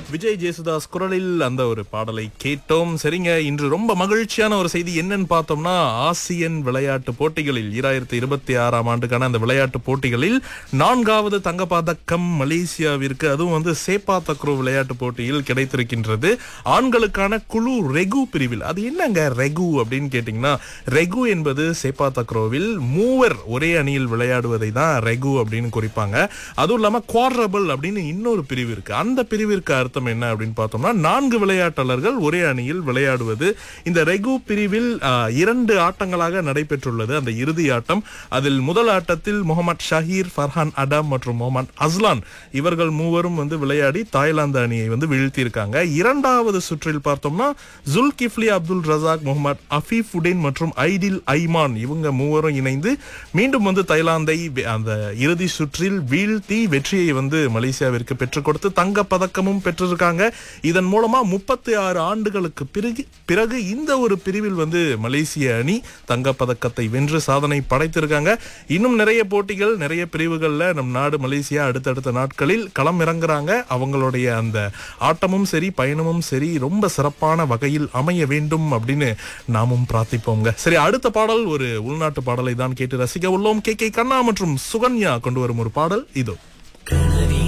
விஜய் ஜேசுதாஸ் குரலில் அந்த ஒரு பாடலை கேட்டோம் சரிங்க இன்று ரொம்ப மகிழ்ச்சியான ஒரு செய்தி என்னன்னு பார்த்தோம்னா ஆசியன் விளையாட்டு போட்டிகளில் ஈராயிரத்தி இருபத்தி ஆறாம் ஆண்டுக்கான அந்த விளையாட்டு போட்டிகளில் நான்காவது தங்கப்பதக்கம் மலேசியாவிற்கு அதுவும் வந்து சேப்பா தக்ரோ விளையாட்டு போட்டியில் கிடைத்திருக்கின்றது ஆண்களுக்கான குழு ரெகு பிரிவில் அது என்னங்க ரெகு அப்படின்னு கேட்டிங்கன்னா ரெகு என்பது சேப்பா தக்ரோவில் மூவர் ஒரே அணியில் விளையாடுவதை தான் ரெகு அப்படின்னு குறிப்பாங்க அதுவும் இல்லாம குவாட்ரபிள் அப்படின்னு இன்னொரு பிரிவு இருக்கு அந்த பிரிவிற்கு அர்த்தம் என்ன அப்படின்னு பார்த்தோம்னா நான்கு விளையாட்டாளர்கள் ஒரே அணியில் விளையாடுவது இந்த ரெகு பிரிவில் ஆ, இரண்டு ஆட்டங்களாக நடைபெற்றுள்ளது அந்த இறுதி ஆட்டம் அதில் முதல் ஆட்டத்தில் முகமது ஷஹீர் ஃபர்ஹான் அடாம் மற்றும் முகமது அஸ்லான் இவர்கள் மூவரும் வந்து விளையாடி தாய்லாந்து அணியை வந்து வீழ்த்தியிருக்காங்க இரண்டாவது சுற்றில் பார்த்தோம்னா Zulkifli Abdul Razak Muhammad Afifuddin மற்றும் ஐடில் ஐமான் இவங்க மூவரும் இணைந்து மீண்டும் வந்து தாய்லாந்தை வெ- அந்த இறுதி சுற்றில் வீழ்த்தி வெற்றியை வந்து மலேசியாவிற்கு பெற்றுக் கொடுத்து தங்க பதக்கமும் பெற்றிருக்காங்க இதன் மூலமா முப்பத்தி ஆறு ஆண்டுகளுக்கு பிறகு பிறகு இந்த ஒரு பிரிவில் வந்து மலேசிய அணி தங்க பதக்கத்தை வென்று சாதனை படைத்திருக்காங்க இன்னும் நிறைய போட்டிகள் நிறைய பிரிவுகள்ல நம் நாடு மலேசியா அடுத்தடுத்த நாட்களில் களம் இறங்குறாங்க அவங்களுடைய அந்த ஆட்டமும் சரி பயணமும் சரி ரொம்ப சிறப்பான வகையில் அமைய வேண்டும் அப்படின்னு நாமும் பிரார்த்திப்போங்க சரி அடுத்த பாடல் ஒரு உள்நாட்டு பாடலை தான் கேட்டு ரசிக்க உள்ளோம் கே கே கண்ணா மற்றும் சுகன்யா கொண்டு வரும் ஒரு பாடல் இதோ கனவின்